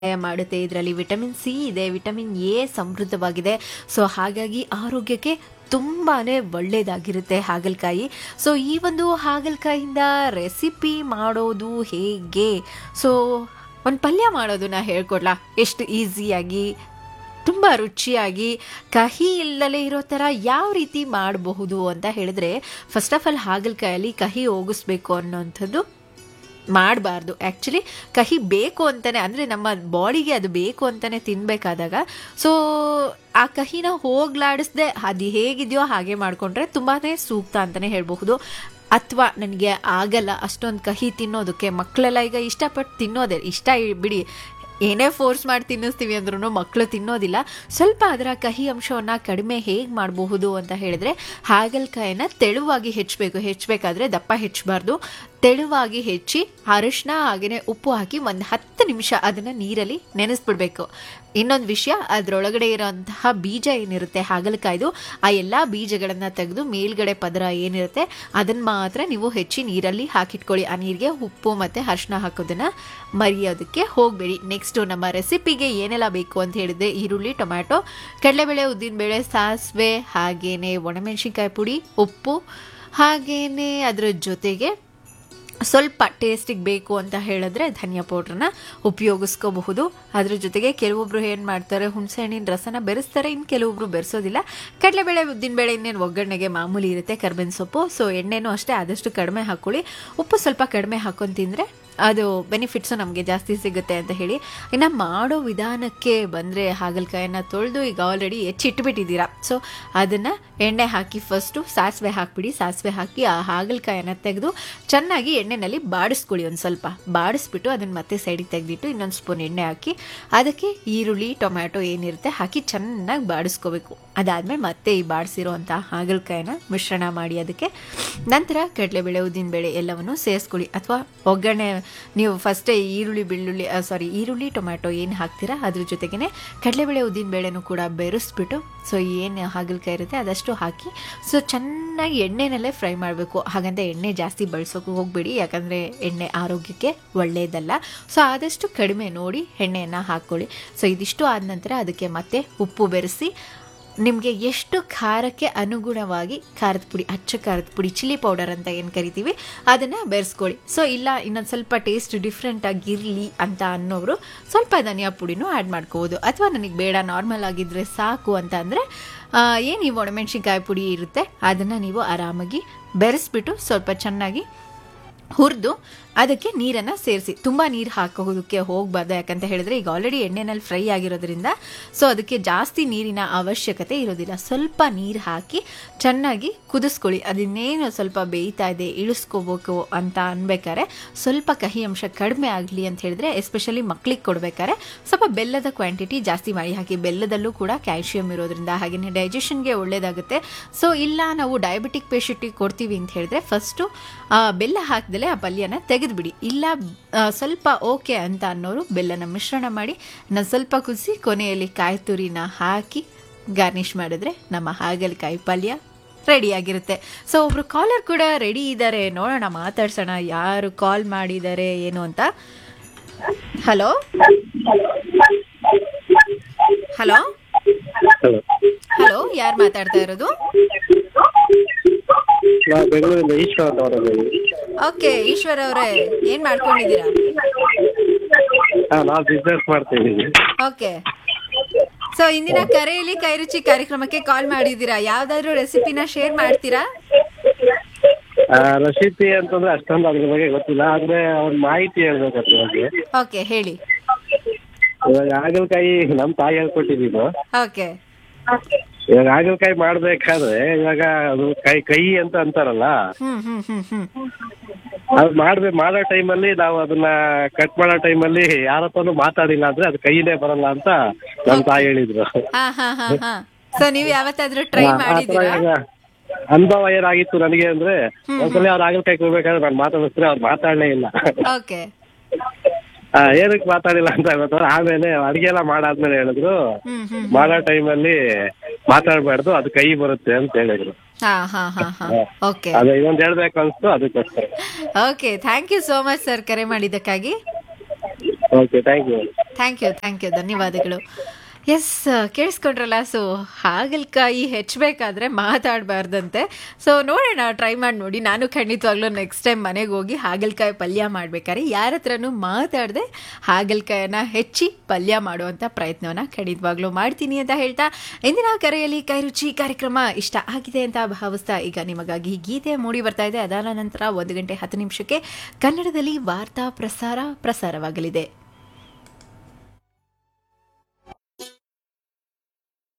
ಸಹಾಯ ಮಾಡುತ್ತೆ ಇದರಲ್ಲಿ ವಿಟಮಿನ್ ಸಿ ಇದೆ ವಿಟಮಿನ್ ಎ ಸಮೃದ್ಧವಾಗಿದೆ ಸೊ ಹಾಗಾಗಿ ಆರೋಗ್ಯಕ್ಕೆ ತುಂಬಾ ಒಳ್ಳೆಯದಾಗಿರುತ್ತೆ ಹಾಗಲಕಾಯಿ ಸೊ ಈ ಒಂದು ಹಾಗಲಕಾಯಿಂದ ರೆಸಿಪಿ ಮಾಡೋದು ಹೇಗೆ ಸೊ ಒಂದು ಪಲ್ಯ ಮಾಡೋದನ್ನ ಹೇಳ್ಕೊಡ್ಲಾ ಎಷ್ಟು ಈಸಿಯಾಗಿ ತುಂಬ ರುಚಿಯಾಗಿ ಕಹಿ ಇಲ್ಲದೆ ಇರೋ ಥರ ಯಾವ ರೀತಿ ಮಾಡಬಹುದು ಅಂತ ಹೇಳಿದ್ರೆ ಫಸ್ಟ್ ಆಫ್ ಆಲ್ ಹಾಗಲಕಾಯಲ್ಲಿ ಕಹಿ ಹೋಗಿಸ್ಬೇಕು ಅನ್ನೋಂಥದ್ದು ಮಾಡಬಾರ್ದು ಆ್ಯಕ್ಚುಲಿ ಕಹಿ ಬೇಕು ಅಂತಲೇ ಅಂದರೆ ನಮ್ಮ ಬಾಡಿಗೆ ಅದು ಬೇಕು ಅಂತಲೇ ತಿನ್ನಬೇಕಾದಾಗ ಸೊ ಆ ಕಹಿನ ಹೋಗ್ಲಾಡಿಸ್ದೆ ಅದು ಹೇಗಿದೆಯೋ ಹಾಗೆ ಮಾಡಿಕೊಂಡ್ರೆ ತುಂಬಾ ಸೂಕ್ತ ಅಂತಲೇ ಹೇಳಬಹುದು ಅಥವಾ ನನಗೆ ಆಗಲ್ಲ ಅಷ್ಟೊಂದು ಕಹಿ ತಿನ್ನೋದಕ್ಕೆ ಮಕ್ಕಳೆಲ್ಲ ಈಗ ಇಷ್ಟಪಟ್ಟು ತಿನ್ನೋದೇ ಇಷ್ಟ ಬಿಡಿ ಏನೇ ಫೋರ್ಸ್ ಮಾಡಿ ತಿನ್ನಿಸ್ತೀವಿ ಅಂದ್ರೂ ಮಕ್ಕಳು ತಿನ್ನೋದಿಲ್ಲ ಸ್ವಲ್ಪ ಅದರ ಕಹಿ ಅಂಶವನ್ನು ಕಡಿಮೆ ಹೇಗೆ ಮಾಡಬಹುದು ಅಂತ ಹೇಳಿದ್ರೆ ಹಾಗಲಕಾಯಿನ ತೆಳುವಾಗಿ ಹೆಚ್ಚಬೇಕು ಹೆಚ್ಚಬೇಕಾದ್ರೆ ದಪ್ಪ ಹೆಚ್ಚಬಾರ್ದು ತೆಳುವಾಗಿ ಹೆಚ್ಚಿ ಅರಿಶಿನ ಹಾಗೆಯೇ ಉಪ್ಪು ಹಾಕಿ ಒಂದು ಹತ್ತು ನಿಮಿಷ ಅದನ್ನು ನೀರಲ್ಲಿ ನೆನೆಸ್ಬಿಡ್ಬೇಕು ಇನ್ನೊಂದು ವಿಷಯ ಅದರೊಳಗಡೆ ಇರೋಂತಹ ಬೀಜ ಏನಿರುತ್ತೆ ಹಾಗಲಕಾಯ್ದು ಆ ಎಲ್ಲ ಬೀಜಗಳನ್ನು ತೆಗೆದು ಮೇಲ್ಗಡೆ ಪದರ ಏನಿರುತ್ತೆ ಅದನ್ನು ಮಾತ್ರ ನೀವು ಹೆಚ್ಚಿ ನೀರಲ್ಲಿ ಹಾಕಿಟ್ಕೊಳ್ಳಿ ಆ ನೀರಿಗೆ ಉಪ್ಪು ಮತ್ತು ಅರಿಶಿನ ಹಾಕೋದನ್ನು ಮರೆಯೋದಕ್ಕೆ ಹೋಗಬೇಡಿ ನೆಕ್ಸ್ಟು ನಮ್ಮ ರೆಸಿಪಿಗೆ ಏನೆಲ್ಲ ಬೇಕು ಅಂತ ಹೇಳಿದ್ರೆ ಈರುಳ್ಳಿ ಟೊಮ್ಯಾಟೊ ಕಡಲೆಬೇಳೆ ಉದ್ದಿನಬೇಳೆ ಸಾಸಿವೆ ಹಾಗೆಯೇ ಒಣಮೆಣಸಿನ್ಕಾಯಿ ಪುಡಿ ಉಪ್ಪು ಹಾಗೆಯೇ ಅದರ ಜೊತೆಗೆ ಸ್ವಲ್ಪ ಟೇಸ್ಟಿಗೆ ಬೇಕು ಅಂತ ಹೇಳಿದ್ರೆ ಧನಿಯಾ ಪೌಡ್ರನ್ನ ಉಪಯೋಗಿಸ್ಕೋಬಹುದು ಅದ್ರ ಜೊತೆಗೆ ಕೆಲವೊಬ್ರು ಏನು ಮಾಡ್ತಾರೆ ಹುಣಸೆಹಣ್ಣಿನ ರಸನ ಬೆರೆಸ್ತಾರೆ ಇನ್ನು ಕೆಲವೊಬ್ರು ಬೆರೆಸೋದಿಲ್ಲ ಕಡಲೆಬೇಳೆ ಉದ್ದಿನಬೇಳೆ ಇನ್ನೇನು ಒಗ್ಗರಣೆಗೆ ಮಾಮೂಲಿ ಇರುತ್ತೆ ಕರ್ಬೇವಿನ ಸೊಪ್ಪು ಸೊ ಎಣ್ಣೆನೂ ಅಷ್ಟೇ ಆದಷ್ಟು ಕಡಿಮೆ ಹಾಕ್ಕೊಳ್ಳಿ ಉಪ್ಪು ಸ್ವಲ್ಪ ಕಡಿಮೆ ಹಾಕೊಂಡು ತಿಂದರೆ ಅದು ಬೆನಿಫಿಟ್ಸು ನಮಗೆ ಜಾಸ್ತಿ ಸಿಗುತ್ತೆ ಅಂತ ಹೇಳಿ ಇನ್ನು ಮಾಡೋ ವಿಧಾನಕ್ಕೆ ಬಂದರೆ ಹಾಗಲಕಾಯನ್ನ ತೊಳೆದು ಈಗ ಆಲ್ರೆಡಿ ಹೆಚ್ಚಿಟ್ಬಿಟ್ಟಿದ್ದೀರಾ ಸೊ ಅದನ್ನು ಎಣ್ಣೆ ಹಾಕಿ ಫಸ್ಟು ಸಾಸಿವೆ ಹಾಕ್ಬಿಡಿ ಸಾಸಿವೆ ಹಾಕಿ ಆ ಹಾಗಲಕಾಯನ್ನ ತೆಗೆದು ಚೆನ್ನಾಗಿ ಎಣ್ಣೆನಲ್ಲಿ ಬಾಡಿಸ್ಕೊಳ್ಳಿ ಒಂದು ಸ್ವಲ್ಪ ಬಾಡಿಸ್ಬಿಟ್ಟು ಅದನ್ನು ಮತ್ತೆ ಸೈಡಿಗೆ ತೆಗೆದಿಟ್ಟು ಇನ್ನೊಂದು ಸ್ಪೂನ್ ಎಣ್ಣೆ ಹಾಕಿ ಅದಕ್ಕೆ ಈರುಳ್ಳಿ ಟೊಮ್ಯಾಟೊ ಏನಿರುತ್ತೆ ಹಾಕಿ ಚೆನ್ನಾಗಿ ಬಾಡಿಸ್ಕೋಬೇಕು ಅದಾದಮೇಲೆ ಮತ್ತೆ ಈ ಬಾಡಿಸಿರೋಂಥ ಹಾಗಲಕಾಯನ್ನ ಮಿಶ್ರಣ ಮಾಡಿ ಅದಕ್ಕೆ ನಂತರ ಕಡಲೆಬೇಳೆ ಉದ್ದಿನಬೇಳೆ ಎಲ್ಲವನ್ನು ಸೇರಿಸ್ಕೊಳ್ಳಿ ಅಥವಾ ಒಗ್ಗರಣೆ ನೀವು ಫಸ್ಟೇ ಈರುಳ್ಳಿ ಬೆಳ್ಳುಳ್ಳಿ ಸಾರಿ ಈರುಳ್ಳಿ ಟೊಮ್ಯಾಟೊ ಏನು ಹಾಕ್ತೀರಾ ಅದ್ರ ಜೊತೆಗೇ ಕಡಲೆಬೇಳೆ ಉದ್ದಿನಬೇಳೆನೂ ಕೂಡ ಬೆರೆಸ್ಬಿಟ್ಟು ಸೊ ಏನು ಹಾಗಲಕಾಯಿ ಇರುತ್ತೆ ಅದಷ್ಟು ಹಾಕಿ ಸೊ ಚೆನ್ನಾಗಿ ಎಣ್ಣೆನಲ್ಲೇ ಫ್ರೈ ಮಾಡಬೇಕು ಹಾಗಂತ ಎಣ್ಣೆ ಜಾಸ್ತಿ ಬಳಸೋಕೆ ಹೋಗಬೇಡಿ ಯಾಕಂದರೆ ಎಣ್ಣೆ ಆರೋಗ್ಯಕ್ಕೆ ಒಳ್ಳೆಯದಲ್ಲ ಸೊ ಆದಷ್ಟು ಕಡಿಮೆ ನೋಡಿ ಎಣ್ಣೆಯನ್ನು ಹಾಕ್ಕೊಳ್ಳಿ ಸೊ ಇದಿಷ್ಟು ಆದ ನಂತರ ಅದಕ್ಕೆ ಮತ್ತೆ ಉಪ್ಪು ಬೆರೆಸಿ ನಿಮಗೆ ಎಷ್ಟು ಖಾರಕ್ಕೆ ಅನುಗುಣವಾಗಿ ಖಾರದ ಪುಡಿ ಅಚ್ಚ ಖಾರದ ಪುಡಿ ಚಿಲ್ಲಿ ಪೌಡರ್ ಅಂತ ಏನು ಕರಿತೀವಿ ಅದನ್ನು ಬೆರೆಸ್ಕೊಳ್ಳಿ ಸೊ ಇಲ್ಲ ಇನ್ನೊಂದು ಸ್ವಲ್ಪ ಟೇಸ್ಟ್ ಡಿಫ್ರೆಂಟ್ ಆಗಿರಲಿ ಅಂತ ಅನ್ನೋರು ಸ್ವಲ್ಪ ಧನಿಯಾ ಪುಡಿನೂ ಆ್ಯಡ್ ಮಾಡ್ಕೋಬೋದು ಅಥವಾ ನನಗೆ ಬೇಡ ನಾರ್ಮಲ್ ಆಗಿದ್ದರೆ ಸಾಕು ಅಂತ ಅಂದರೆ ಏನು ಈ ಒಣಮೆಣ್ಸಿನ್ಕಾಯಿ ಪುಡಿ ಇರುತ್ತೆ ಅದನ್ನು ನೀವು ಆರಾಮಾಗಿ ಬೆರೆಸ್ಬಿಟ್ಟು ಸ್ವಲ್ಪ ಚೆನ್ನಾಗಿ ಹುರಿದು ಅದಕ್ಕೆ ನೀರನ್ನು ಸೇರಿಸಿ ತುಂಬ ನೀರು ಹಾಕೋದಕ್ಕೆ ಹೋಗಬಾರ್ದು ಯಾಕಂತ ಹೇಳಿದ್ರೆ ಈಗ ಆಲ್ರೆಡಿ ಎಣ್ಣೆನಲ್ಲಿ ಫ್ರೈ ಆಗಿರೋದ್ರಿಂದ ಸೊ ಅದಕ್ಕೆ ಜಾಸ್ತಿ ನೀರಿನ ಅವಶ್ಯಕತೆ ಇರೋದಿಲ್ಲ ಸ್ವಲ್ಪ ನೀರು ಹಾಕಿ ಚೆನ್ನಾಗಿ ಕುದಿಸ್ಕೊಳ್ಳಿ ಅದನ್ನೇನು ಸ್ವಲ್ಪ ಬೇಯ್ತಾ ಇದೆ ಇಳಿಸ್ಕೋಬೇಕು ಅಂತ ಅನ್ಬೇಕಾದ್ರೆ ಸ್ವಲ್ಪ ಕಹಿ ಅಂಶ ಕಡಿಮೆ ಆಗಲಿ ಅಂತ ಹೇಳಿದ್ರೆ ಎಸ್ಪೆಷಲಿ ಮಕ್ಳಿಗೆ ಕೊಡ್ಬೇಕಾದ್ರೆ ಸ್ವಲ್ಪ ಬೆಲ್ಲದ ಕ್ವಾಂಟಿಟಿ ಜಾಸ್ತಿ ಮಾಡಿ ಹಾಕಿ ಬೆಲ್ಲದಲ್ಲೂ ಕೂಡ ಕ್ಯಾಲ್ಶಿಯಂ ಇರೋದ್ರಿಂದ ಹಾಗೆಯೇ ಡೈಜೆಷನ್ಗೆ ಒಳ್ಳೇದಾಗುತ್ತೆ ಸೊ ಇಲ್ಲ ನಾವು ಡಯಾಬಿಟಿಕ್ ಪೇಷಂಟಿಗೆ ಕೊಡ್ತೀವಿ ಅಂತ ಹೇಳಿದ್ರೆ ಫಸ್ಟು ಬೆಲ್ಲ ಹಾಕಿದಲೇ ಆ ಪಲ್ಯನ ತೆಗೆದುಬಿಡಿ ಇಲ್ಲ ಆ, ಸ್ವಲ್ಪ ಓಕೆ ಅಂತ ಅನ್ನೋರು ಬೆಲ್ಲನ ಮಿಶ್ರಣ ಮಾಡಿ ನಾನು ಸ್ವಲ್ಪ ಕುದಿಸಿ ಕೊನೆಯಲ್ಲಿ ಕಾಯಿ ತುರಿನ ಹಾಕಿ ಗಾರ್ನಿಷ್ ಮಾಡಿದ್ರೆ ನಮ್ಮ ಹಾಗಲಕಾಯಿ ಪಲ್ಯ ರೆಡಿಯಾಗಿರುತ್ತೆ ಸೊ ಒಬ್ರು ಕಾಲರ್ ಕೂಡ ರೆಡಿ ಇದ್ದಾರೆ ನೋಡೋಣ ಮಾತಾಡ್ಸೋಣ ಯಾರು ಕಾಲ್ ಮಾಡಿದ್ದಾರೆ ಏನು ಅಂತ ಹಲೋ ಹಲೋ ಹಲೋ ಹಲೋ ಯಾರು ಮಾತಾಡ್ತಾ ಇರೋದು ನಾವು ಬೆಂಗಳೂರಿಂದ ಈಶ್ವರ ಅಂತ ಹೊರಗೆ ಓಕೆ ಈಶ್ವರ್ ಅವರೇ ಏನ್ ಮಾಡ್ಕೊಂಡಿದ್ದೀರಾ ಹಾ ನಾವು ಬಿಸ್ನೆಸ್ ಮಾಡ್ತೀವಿ ಓಕೆ ಸೊ ಇಂದಿನ ಕರೆಯಲ್ಲಿ ಕೈರುಚಿ ಕಾರ್ಯಕ್ರಮಕ್ಕೆ ಕಾಲ್ ಮಾಡಿದ್ದೀರಾ ಯಾವ್ದಾದ್ರು ರೆಸಿಪಿನ ಶೇರ್ ಮಾಡ್ತೀರಾ ರೆಸಿಪಿ ಅಂತಂದ್ರೆ ಅಷ್ಟೊಂದು ಅದ್ರ ಬಗ್ಗೆ ಗೊತ್ತಿಲ್ಲ ಆದ್ರೆ ಅವ್ರ ಮಾಹಿತಿ ಹೇಳ್ಬೇಕು ಅದ್ರ ಬಗ್ಗೆ ಓಕೆ ಹೇಳಿ ಇವಾಗ ಹಾಗಲಕಾಯಿ ನಮ್ಮ ತಾಯಿ ಹೇಳ್ಕೊಟ್ಟಿದ್ದು ಓಕೆ ಇವಾಗ ಹಾಗಲಕಾಯಿ ಮಾಡ್ಬೇಕಾದ್ರೆ ಇವಾಗ ಅದು ಕೈ ಕೈ ಅಂತ ಅಂತಾರಲ್ಲ ಹ್ಮ್ ಹ್ಮ್ ಹ್ಮ್ ಹ್ಮ್ ಅದು ಮಾಡ್ಬೇಕು ಮಾಡೋ ಟೈಮಲ್ಲಿ ನಾವು ಅದನ್ನ ಕಟ್ ಮಾಡೋ ಟೈಮಲ್ಲಿ ಯಾರಪ್ಪನು ಮಾತಾಡಿಲ್ಲ ಅಂದ್ರೆ ಅದು ಕೈನೇ ಬರಲ್ಲ ಅಂತ ನಮ್ಮ ತಾಯಿ ಹೇಳಿದ್ರು ಹಾ ಹಾ ಹಾ ಹಾ ಸೊ ನೀವ್ ಯಾವತ್ತಾದ್ರೂ ಟ್ರೈ ಆ ಥರ ಮಾಡಿದ್ದೀರಾ ಇವಾಗ ಅನುಭವ ಏನಾಗಿತ್ತು ನನಗೆ ಅಂದ್ರೆ ಒಂದ್ಸಲ ಅವ್ರು ಹಾಗಲಕಾಯಿ ಕೊಡ್ಬೇಕಾದ್ರೆ ನಾನು ಮಾತಾಡಿಸ್ರೆ ಅವ್ರು ಮಾತಾಡಲೇ ಇಲ್ಲ ಓಕೆ ಆ, ಏನಕ್ಕೆ ಮಾತಾಡಿಲ್ಲ ಅಂತ ಗೊತ್ತಾದ್ರೆ ಆಮೇಲೆ ಅಡಿಗೆ ಎಲ್ಲ ಮಾಡಾದ್ಮೇಲೆ ಹೇಳಿದ್ರು ಹ್ಮ್ ಹ್ಮ್ ಮಾಡೋ ಟೈಮಲ್ಲಿ ಮಾತಾಡಬಾರ್ದು ಅದು ಕೈ ಬರುತ್ತೆ ಅಂತ ಹೇಳಿದ್ರು ಹಾ ಹಾ ಹಾ ಹಾ ಓಕೆ ಅದು ಇನ್ನೊಂದು ಹೇಳ್ಬೇಕು ಅನ್ಸ್ತು ಅದಕ್ಕೋಸ್ಕರ okay thank you so much sir ಕರೆ ಮಾಡಿದ್ದಕ್ಕಾಗಿ okay thank you thank you thank you ಧನ್ಯವಾದಗಳು ಎಸ್ ಕೇಳಿಸ್ಕೊಂಡ್ರಲ್ಲ ಸೊ ಹಾಗಲಕಾಯಿ ಹೆಚ್ಚಬೇಕಾದ್ರೆ ಮಾತಾಡಬಾರ್ದಂತೆ ಸೊ ನೋಡೋಣ ಟ್ರೈ ಮಾಡಿ ನೋಡಿ ನಾನು ಖಂಡಿತವಾಗ್ಲೂ ನೆಕ್ಸ್ಟ್ ಟೈಮ್ ಮನೆಗೆ ಹೋಗಿ ಹಾಗಲಕಾಯಿ ಪಲ್ಯ ಮಾಡ್ಬೇಕಾದ್ರೆ ಯಾರ ಹತ್ರನೂ ಮಾತಾಡದೆ ಹಾಗಲಕಾಯನ್ನ ಹೆಚ್ಚಿ ಪಲ್ಯ ಮಾಡುವಂಥ ಪ್ರಯತ್ನವನ್ನ ಖಂಡಿತವಾಗ್ಲೂ ಮಾಡ್ತೀನಿ ಅಂತ ಹೇಳ್ತಾ ಇಂದಿನ ಕರೆಯಲ್ಲಿ ಕೈ ರುಚಿ ಕಾರ್ಯಕ್ರಮ ಇಷ್ಟ ಆಗಿದೆ ಅಂತ ಭಾವಿಸ್ತಾ ಈಗ ನಿಮಗಾಗಿ ಗೀತೆ ಮೂಡಿ ಬರ್ತಾ ಇದೆ ಅದಾದ ನಂತರ ಒಂದು ಗಂಟೆ ಹತ್ತು ನಿಮಿಷಕ್ಕೆ ಕನ್ನಡದಲ್ಲಿ ವಾರ್ತಾ ಪ್ರಸಾರ ಪ್ರಸಾರವಾಗಲಿದೆ